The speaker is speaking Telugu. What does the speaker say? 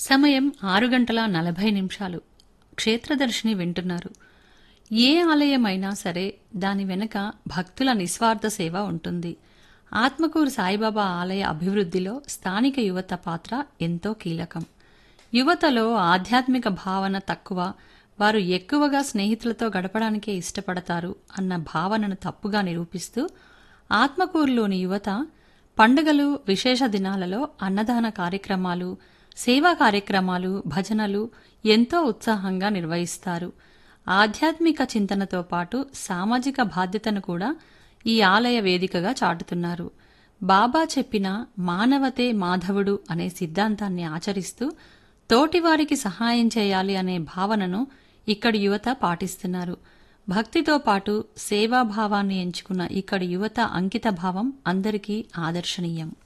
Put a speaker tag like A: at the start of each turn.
A: సమయం ఆరు గంటల నలభై నిమిషాలు క్షేత్రదర్శిని వింటున్నారు ఏ ఆలయమైనా సరే దాని వెనుక భక్తుల నిస్వార్థ సేవ ఉంటుంది ఆత్మకూరు సాయిబాబా ఆలయ అభివృద్ధిలో స్థానిక యువత పాత్ర ఎంతో కీలకం యువతలో ఆధ్యాత్మిక భావన తక్కువ వారు ఎక్కువగా స్నేహితులతో గడపడానికే ఇష్టపడతారు అన్న భావనను తప్పుగా నిరూపిస్తూ ఆత్మకూరులోని యువత పండుగలు విశేష దినాలలో అన్నదాన కార్యక్రమాలు సేవా కార్యక్రమాలు భజనలు ఎంతో ఉత్సాహంగా నిర్వహిస్తారు ఆధ్యాత్మిక చింతనతో పాటు సామాజిక బాధ్యతను కూడా ఈ ఆలయ వేదికగా చాటుతున్నారు బాబా చెప్పిన మానవతే మాధవుడు అనే సిద్ధాంతాన్ని ఆచరిస్తూ తోటివారికి సహాయం చేయాలి అనే భావనను ఇక్కడి యువత పాటిస్తున్నారు భక్తితో పాటు సేవాభావాన్ని ఎంచుకున్న ఇక్కడి యువత అంకిత భావం అందరికీ ఆదర్శనీయం